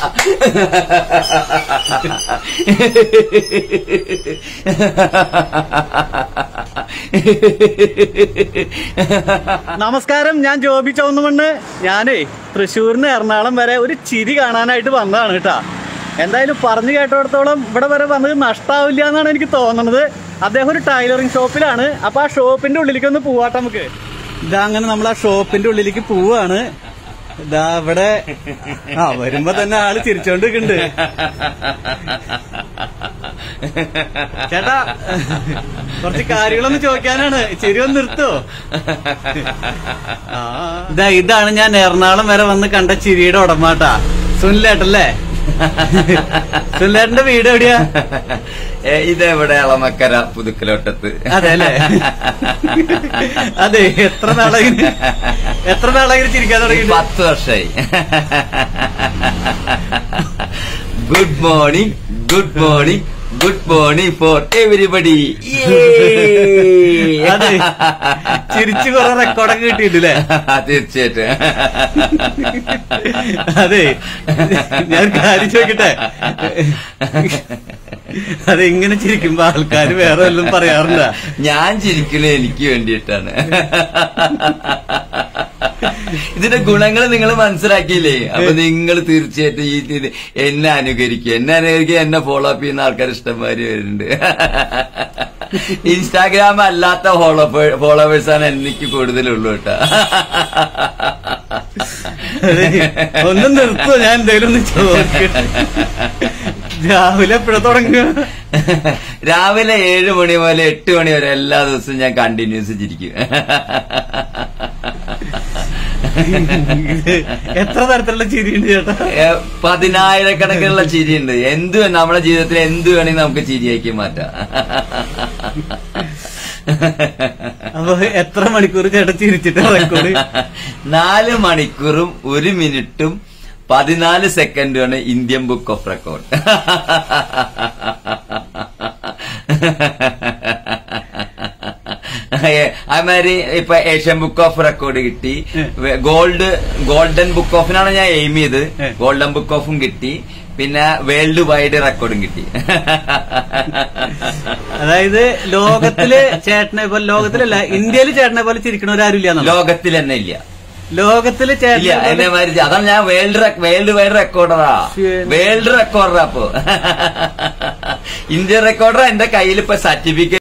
നമസ്കാരം ഞാൻ ജോബി ചൗന്നുമണ്ണ് ഞാനേ തൃശ്ശൂരിന്ന് എറണാകുളം വരെ ഒരു ചിരി കാണാനായിട്ട് വന്നതാണ് കേട്ടാ എന്തായാലും പറഞ്ഞു കേട്ടിടത്തോളം ഇവിടെ വരെ വന്നത് നഷ്ടാവില്ല എന്നാണ് എനിക്ക് തോന്നുന്നത് അദ്ദേഹം ഒരു ടൈലറിംഗ് ഷോപ്പിലാണ് അപ്പൊ ആ ഷോപ്പിന്റെ ഉള്ളിലേക്ക് ഒന്ന് പോവാട്ടെ നമുക്ക് ഇതാ അങ്ങനെ നമ്മൾ ആ ഷോപ്പിന്റെ ഉള്ളിലേക്ക് പോവാണ് ഇതാ ഇവിടെ ആ വരുമ്പോ തന്നെ ആള് ചിരിച്ചോണ്ട് നിൽക്കുന്നുണ്ട് ചേട്ടാ കുറച്ച് കാര്യങ്ങളൊന്ന് ചോദിക്കാനാണ് ചിരി ഒന്ന് നിർത്തോ ഇതാ ഇതാണ് ഞാൻ എറണാകുളം വരെ വന്ന് കണ്ട ചിരിയുടെ ഉടമാട്ടാ സുനിലേട്ടല്ലേ സുനിലേട്ടന്റെ വീട് എവിടെയാ ഏ, ഇതെവിടെ അളമക്കര പുതുക്കലോട്ടത്ത് അതെ അല്ലേ അതെ എത്ര നാളായി എത്ര നാളായി ചിരിക്കാൻ തുടങ്ങിയിട്ട് പത്ത് വർഷമായി good morning good morning good morning for everybody അതെ ചിരിച്ചു കുറെ റെക്കോർഡൊക്കെ കിട്ടിയിട്ടില്ലേ തീർച്ചയായിട്ടും അതെ ഞാൻ കാര്യം ചോദിക്കട്ടെ അതെ ഇങ്ങനെ ചിരിക്കുമ്പോ ആൾക്കാർ വേറെ വല്ലതും പറയാറുണ്ട ഞാൻ ചിരിക്കുന്നത് എനിക്ക് വേണ്ടിയിട്ടാണ് ഇതിന്റെ ഗുണങ്ങൾ നിങ്ങൾ മനസ്സിലാക്കിയില്ലേ അപ്പൊ നിങ്ങൾ തീർച്ചയായിട്ടും ഈ ഇത് എന്നെ അനുകരിക്കും എന്നെ അനുകരിക്കുക എന്നെ ഫോളോ അപ്പ് ചെയ്യുന്ന ആൾക്കാർ ഇഷ്ടംമാതിരി വരുന്നുണ്ട് ഇൻസ്റ്റാഗ്രാം അല്ലാത്ത ഫോളോ ഫോളോവേഴ്സാണ് എനിക്ക് കൂടുതലുള്ളൂ കേട്ടോ അതെ, ഒന്ന് നിർത്തുവോ ഞാൻ എന്തേലും ഒന്ന് ചോദിക്കട്ടെ രാവിലെ എപ്പോഴാ തുടങ്ങുക രാവിലെ ഏഴ് മണി മുതൽ എട്ട് മണി വരെ എല്ലാ ദിവസവും ഞാൻ കണ്ടിന്യൂസ് ചിരിക്കും എത്ര തരത്തിലുള്ള ചിരിയുണ്ട് ചേട്ടാ ഏ, പതിനായിരക്കണക്കിനുള്ള ചിരിയുണ്ട് എന്ത് വേ- നമ്മുടെ ജീവിതത്തിൽ എന്ത് വേണമെങ്കിൽ നമുക്ക് ചിരിയാക്കി മാറ്റാം അപ്പൊ എത്ര മണിക്കൂർ ചേട്ടൻ ചിരിച്ചിട്ട് റെക്കോർഡ് നാല് മണിക്കൂറും ഒരു മിനിറ്റും പതിനാല് സെക്കൻഡുമാണ് ഇന്ത്യൻ ബുക്ക് ഓഫ് റെക്കോർഡ് അതുമാതിരി ഇപ്പൊ ഏഷ്യൻ ബുക്ക് ഓഫ് റെക്കോർഡ് കിട്ടി ഗോൾഡ് ഗോൾഡൻ ബുക്ക് ഓഫിനാണ് ഞാൻ എയിം ചെയ്ത് ഏ. ഗോൾഡൻ ബുക്ക് ഓഫും കിട്ടി പിന്നെ വേൾഡ് വൈഡ് റെക്കോർഡും കിട്ടി അതായത് ലോകത്തില് ചേട്ടനെ പോലെ ലോകത്തിലല്ല ഇന്ത്യയിൽ ചേട്ടനെ പോലെ ചിരിക്കണവരാരും ഇല്ല ലോകത്തിൽ തന്നെ ഇല്ല ലോകത്തില് ഇല്ല ചേട്ടനെ എന്നെ പോലെ മാതിരി അതാണ് ഞാൻ വേൾഡ് വേൾഡ് വൈഡ് റെക്കോർഡറാ ശരി. വേൾഡ് റെക്കോർഡറാ അപ്പൊ ഇന്ത്യൻ റെക്കോർഡറാ എന്റെ കയ്യിൽ ഇപ്പൊ സർട്ടിഫിക്കറ്റ്